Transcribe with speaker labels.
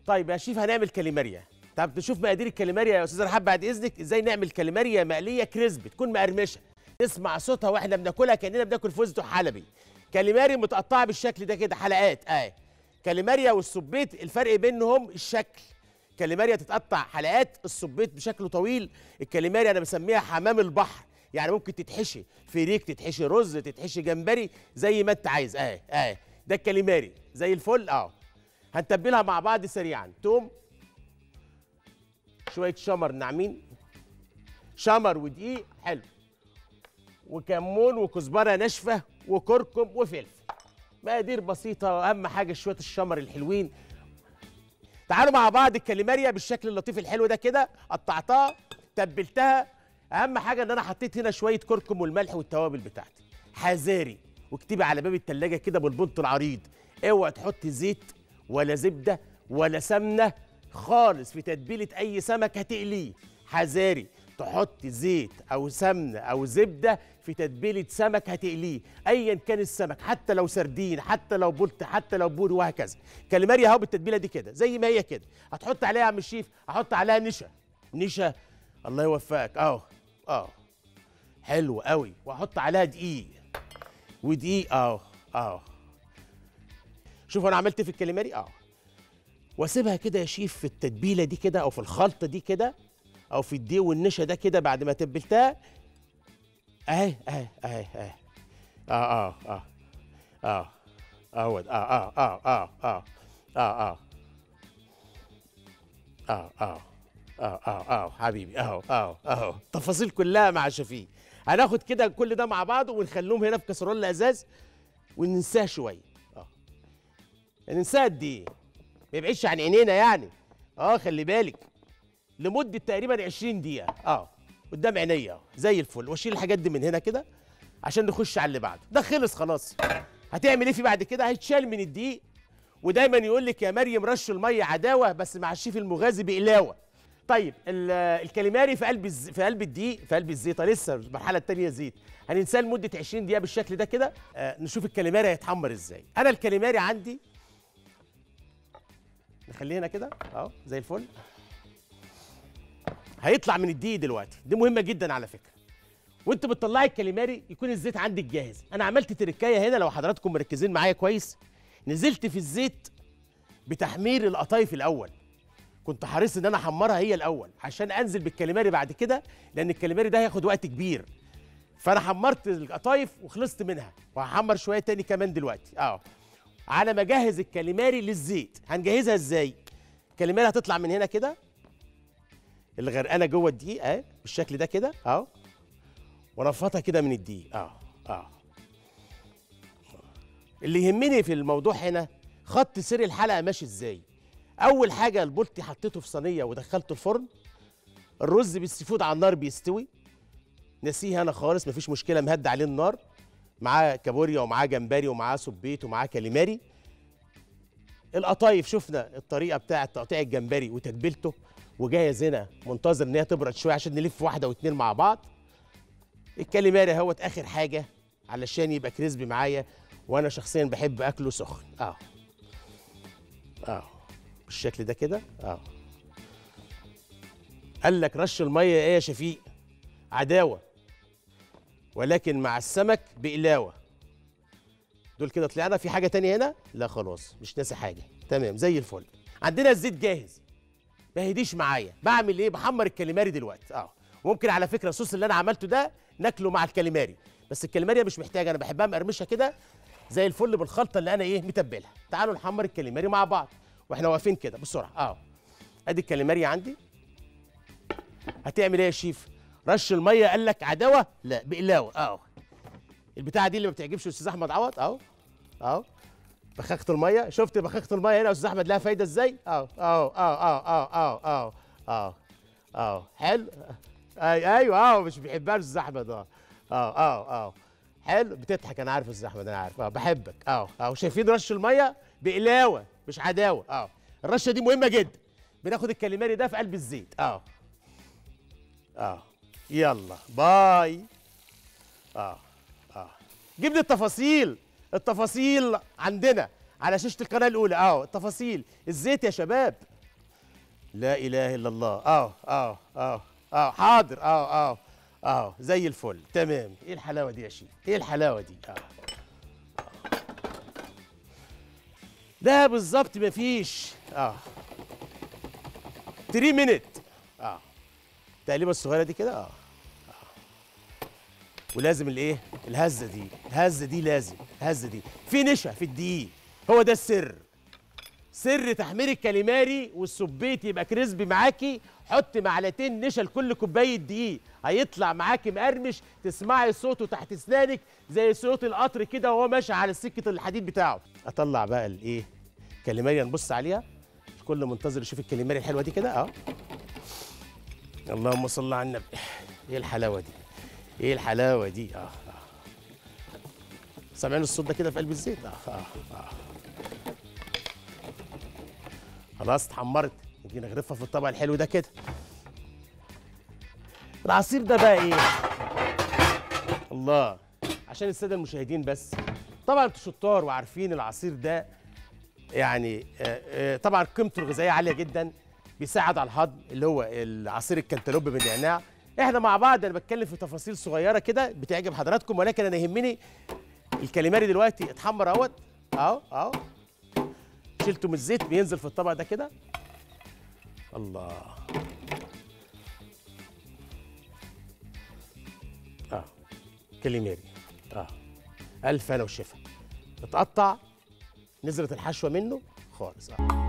Speaker 1: طيب يا شيف هنعمل كاليماريا طب نشوف مقادير الكاليماريا يا استاذ رحاب بعد اذنك ازاي نعمل كاليماريا مقليه كريسبي تكون مقرمشه نسمع صوتها واحنا بناكلها كاننا بناكل فستق حلبي كاليماري متقطعه بالشكل ده كده حلقات اه كاليماريا والسبيت الفرق بينهم الشكل كاليماريا تتقطع حلقات السبيت بشكل طويل الكاليماريا انا بسميها حمام البحر يعني ممكن تتحشي فريك تتحشي رز تتحشي جمبري زي ما انت عايز اه اه ده الكاليماري زي الفل اه هنتبلها مع بعض سريعا توم شويه شمر ناعمين شمر ودقيق حلو وكمون وكزبره ناشفه وكركم وفلفل مقادير بسيطه واهم حاجه شويه الشمر الحلوين تعالوا مع بعض الكاليماريا بالشكل اللطيف الحلو ده كده قطعتها تبلتها اهم حاجه ان انا حطيت هنا شويه كركم والملح والتوابل بتاعتي حذاري واكتبي على باب التلاجة كده بالبنط العريض اوعى تحطي زيت ولا زبده ولا سمنه خالص في تتبيله اي سمك هتقليه حذاري تحط زيت او سمنه او زبده في تتبيله سمك هتقليه ايا كان السمك حتى لو سردين حتى لو بولت حتى لو بوري وهكذا كاليماريا اهو بالتتبيله دي كده زي ما هي كده هتحط عليها يا عم الشيف هحط عليها نشا نشا الله يوفقك اهو اه حلو قوي واحط عليها دقيق ودقيق اهو اهو شوف انا عملت إيه في الكاليماري اه واسيبها كده يا شيف في التتبيله دي كده او في الخلطه دي كده او في الدقيق والنشا ده كده بعد ما تبلتها اهي اهي اهي اهي اه اه اه اه اهو اه اه اه اه اه اه اه اه اه اه اه اه حبيبي اهو اهو اهو التفاصيل كلها مع شفيق هناخد كده كل ده مع بعضه ونخليهم هنا في كسرولة ازاز وننساه شويه اه ننساه قد ايه ما يبعدش عن عينينا يعني اه خلي بالك لمده تقريبا 20 دقيقه اه قدام عينيا اهو زي الفل واشيل الحاجات دي من هنا كده عشان نخش على اللي بعده ده خلص خلاص هتعمل ايه في بعد كده هيتشال من الدقيق ودايما يقول لك يا مريم رش الميه عداوه بس مع الشيف المغازي بقلاوه طيب ال- الكاليماري في قلب الز... في قلب الدقيق في قلب الزيطه لسه المرحله الثانيه زيت هننساه لمده 20 دقيقه بالشكل ده كده آه نشوف الكاليماري هيتحمر ازاي انا الكاليماري عندي نخليه هنا كده اهو زي الفل هيطلع من الدقيق دلوقتي دي مهمه جدا على فكره وانت بتطلعي الكاليماري يكون الزيت عندك جاهز انا عملت تركايه هنا لو حضراتكم مركزين معايا كويس نزلت في الزيت بتحمير القطايف الاول كنت حريص ان انا احمرها هي الاول عشان انزل بالكاليماري بعد كده لان الكاليماري ده هياخد وقت كبير فانا حمرت القطايف وخلصت منها وهحمر شويه تاني كمان دلوقتي اه على ما اجهز الكاليماري للزيت هنجهزها ازاي الكاليماري هتطلع من هنا كده اللي غرقانه جوه الدقيق اهي بالشكل ده كده اهو ورفطها كده من الدقيق اه اه اللي يهمني في الموضوع هنا خط سير الحلقه ماشي ازاي اول حاجه البولتي حطيته في صينيه ودخلته الفرن الرز بالسيفود على النار بيستوي نسيه انا خالص مفيش مشكله مهدي عليه النار معاه كابوريا ومعاه جمبري ومعاه سبيت ومعاه كاليماري القطايف شفنا الطريقه بتاعه تقطيع الجمبري وتتبيلته وجاهز هنا منتظر ان هي تبرد شويه عشان نلف واحده واتنين مع بعض الكاليماري اهوت اخر حاجه علشان يبقى كريسبي معايا وانا شخصيا بحب اكله سخن اه اه بالشكل ده كده اه قال لك رش الميه ايه يا شفيق عداوه ولكن مع السمك بقلاوه دول كده طلعنا في حاجه تانية هنا لا خلاص مش ناسي حاجه تمام زي الفل عندنا الزيت جاهز ما يهديش معايا بعمل ايه بحمر الكاليماري دلوقتي اه ممكن على فكره الصوص اللي انا عملته ده ناكله مع الكاليماري بس الكاليماري مش محتاجه انا بحبها مقرمشه كده زي الفل بالخلطه اللي انا ايه متبلها تعالوا نحمر الكاليماري مع بعض واحنا واقفين كده بسرعه اه ادي الكاليماري عندي هتعمل ايه يا شيف رش الميه قال لك عداوه لا بقلاوه اه البتاعه دي اللي ما بتعجبش الاستاذ احمد عوض اهو اهو بخاخه الميه شفت بخاخه الميه هنا يا استاذ احمد لها فايده ازاي اهو اهو اهو اهو اهو اهو اهو اهو حلو اي ايوه اهو مش بيحبها الاستاذ احمد اه اه اه اه حلو بتضحك انا عارف يا استاذ احمد انا عارف اه بحبك اه اهو شايفين رش الميه بقلاوه مش عداوه اه الرشه دي مهمه جدا بناخد الكاليماري ده في قلب الزيت اه اه يلا باي اه اه جيب لي التفاصيل التفاصيل عندنا على شاشه القناه الاولى اه التفاصيل الزيت يا شباب لا اله الا الله اه اه اه اه حاضر اه اه اه زي الفل تمام ايه الحلاوه دي يا شيخ ايه الحلاوه دي اه ده بالظبط مفيش اه 3 مينت اه التقليبه الصغيره دي كده اه آه. ولازم الايه الهزه دي الهزه دي لازم الهزه دي في نشا في الدقيق هو ده السر سر تحمير الكاليماري والسبيت يبقى كريسبي معاكي حط معلقتين نشا لكل كوبايه دقيق هيطلع معاكي مقرمش تسمعي صوته تحت اسنانك زي صوت القطر كده وهو ماشي على سكه الحديد بتاعه اطلع بقى الايه كاليماري نبص عليها الكل منتظر يشوف الكاليماري الحلوه دي كده اه اللهم صل على النبي ايه الحلاوه دي ايه الحلاوه دي اه اه سامعين الصوت ده كده في قلب الزيت اه اه اه خلاص اتحمرت نيجي نغرفها في الطبق الحلو ده كده العصير ده بقى ايه الله عشان الساده المشاهدين بس طبعا انتوا شطار وعارفين العصير ده يعني آه، آه، طبعا قيمته الغذائيه عاليه جدا بيساعد على الهضم اللي هو العصير الكنتالوب بالنعناع احنا مع بعض انا بتكلم في تفاصيل صغيره كده بتعجب حضراتكم ولكن انا يهمني الكاليماري دلوقتي اتحمر اهوت اهو اهو شلته من الزيت بينزل في الطبق ده كده الله اه كاليماري اه الف انا وشفا اتقطع نزلت الحشوه منه خالص اه